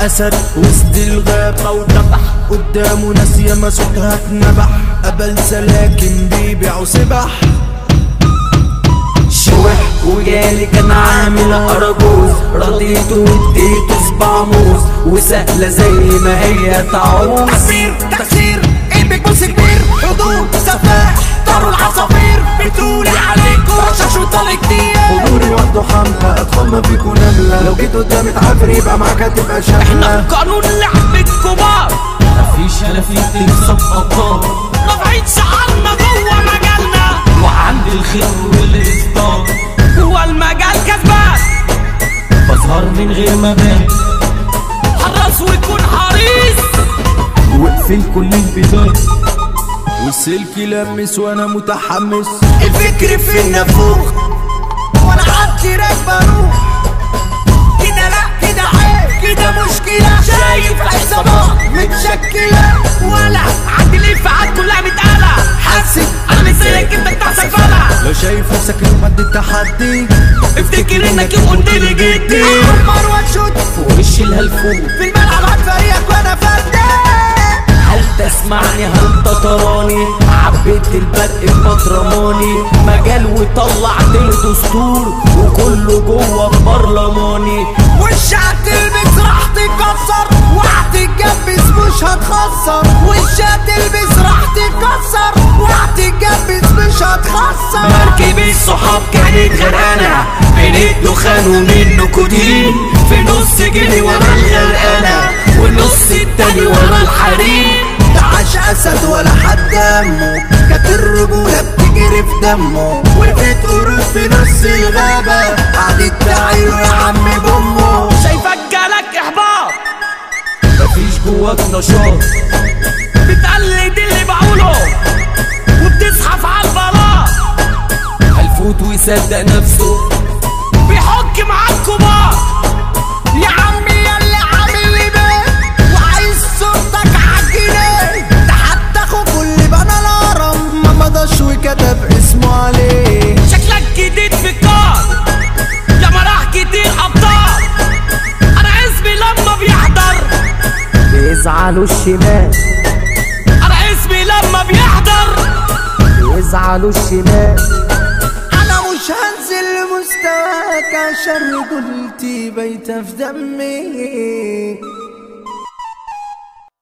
اسد وسط الغابة وذبح قدامه ناس ياما صوتها اتنبح قبل سلاكن بيبيعوا سبح شوح وجالي كان عامل أرجوز رضيته واديته صباع موز وسهلة زي ما هي تعوز تكسير تكسير ايدك بص كبير حضور سفاح طاروا العصافير بتقولي عليكم رشاش وطلق كتير حضوري وحده حملة ادخل ما فيكوا نملة لو جيت قدامي تعافر يبقى معاك هتبقى شاملة قانون لعبة كبار مفيش انا في تكسب ابطال رافعين شعارنا جوه مجالنا وعندي الخير والاصدار جوه المجال كسبان بظهر من غير ما بان حرص ويكون حريص واقفل كل البيبان والسلك لمس وانا متحمس الفكر في النافوخ وانا عدلي راكب اروح كده لا كده عيب كده مشكلة شايف عصابات متشكلة ولا عندي الانفعال كلها متقلة حاسس انا مش زيك انت بتاع سفالة لو شايف نفسك يوم قد التحدي افتكر انك يوم قلت لي جدي عمر واتشوت وش الهلفوت في الملعب هات فريقك وانا فدان هل تسمعني هل تراني عبيت البرق بمطرماني مجال وطلعت له دستور وكله جوه البرلماني وش هتلبس راح تكسر وهتتجبس مش هتخسر وش هتلبس راح تكسر وهتتجبس مش هتخسر مركب الصحاب كانت غرقانة بين الدخان ومن نيكوتين في نص جنيه ورا الغرقانة والنص التاني ورا الحريم تعاش اسد ولا حد دمه كانت الرجولة بتجري في دمه وقفت قرود في نص الغابة قعدت تعيله يا عم بامه شايفك جالك احباط مفيش جواك نشاط بتقلد اللي بقوله وبتزحف على البلاط هيفوت ويصدق نفسه بيحك مع الكبار يا عمي ياللي عامل لي بيه وعايز صورتك عالجنيه ده حتى اخوكوا اللي بنى الهرم ما مضاش وكتب اسمه عليه شكلك جديد في الكار يا مراح كتير ابطال انا اسمي لما بيحضر بيزعلوا الشمال انا اسمي لما بيحضر بيزعلوا الشمال انا مش هنزل لمستواك عشان رجولتي بايته في دمي